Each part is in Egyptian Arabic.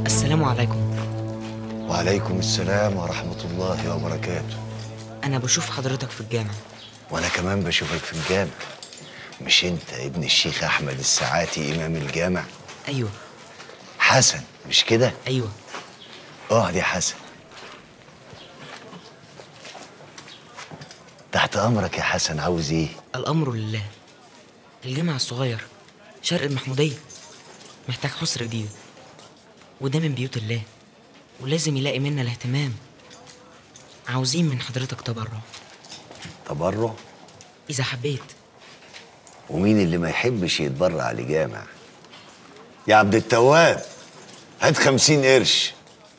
السلام عليكم وعليكم السلام ورحمة الله وبركاته أنا بشوف حضرتك في الجامع وأنا كمان بشوفك في الجامع مش أنت ابن الشيخ أحمد الساعاتي إمام الجامع أيوه حسن مش كده؟ أيوه اقعد يا حسن تحت أمرك يا حسن عاوز إيه؟ الأمر لله الجامع الصغير شرق المحمودية محتاج حصر جديدة وده من بيوت الله ولازم يلاقي منا الاهتمام عاوزين من حضرتك تبرع تبرع إذا حبيت ومين اللي ما يحبش يتبرع لجامع يا عبد التواب هات خمسين قرش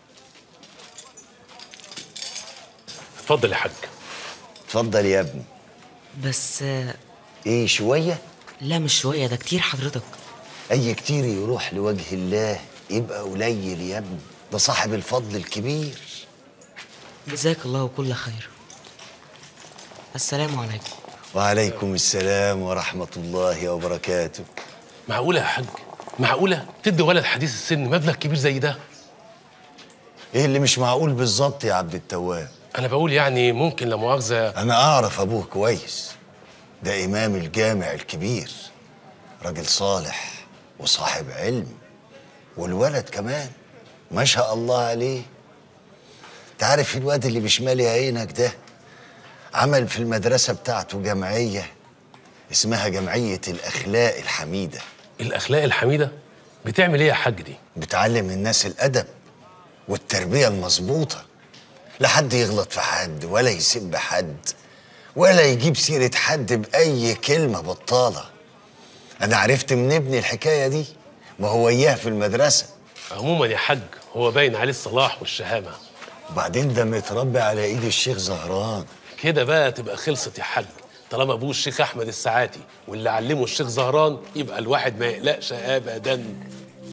اتفضل يا حاج اتفضل يا ابني بس آه، ايه شوية لا مش شوية ده كتير حضرتك أي كتير يروح لوجه الله يبقى قليل يا ابني ده صاحب الفضل الكبير جزاك الله كل خير السلام عليكم وعليكم السلام ورحمة الله وبركاته معقولة يا حاج معقولة تدي ولد حديث السن مبلغ كبير زي ده ايه اللي مش معقول بالظبط يا عبد التواب أنا بقول يعني ممكن لا مؤاخذة أنا أعرف أبوه كويس ده إمام الجامع الكبير راجل صالح وصاحب علم والولد كمان ما شاء الله عليه تعرف الواد اللي بشمال عينك ده عمل في المدرسة بتاعته جمعية اسمها جمعية الأخلاق الحميدة الأخلاق الحميدة بتعمل إيه يا حاج دي؟ بتعلم الناس الأدب والتربية المظبوطة لا حد يغلط في حد ولا يسب حد ولا يجيب سيرة حد بأي كلمة بطالة أنا عرفت من ابني الحكاية دي ما هو إياه في المدرسة عموما يا حاج هو باين عليه الصلاح والشهامة وبعدين ده متربي على إيد الشيخ زهران كده بقى تبقى خلصت يا حاج طالما ابوه الشيخ احمد الساعاتي واللي علمه الشيخ زهران يبقى الواحد ما يقلقش ابدا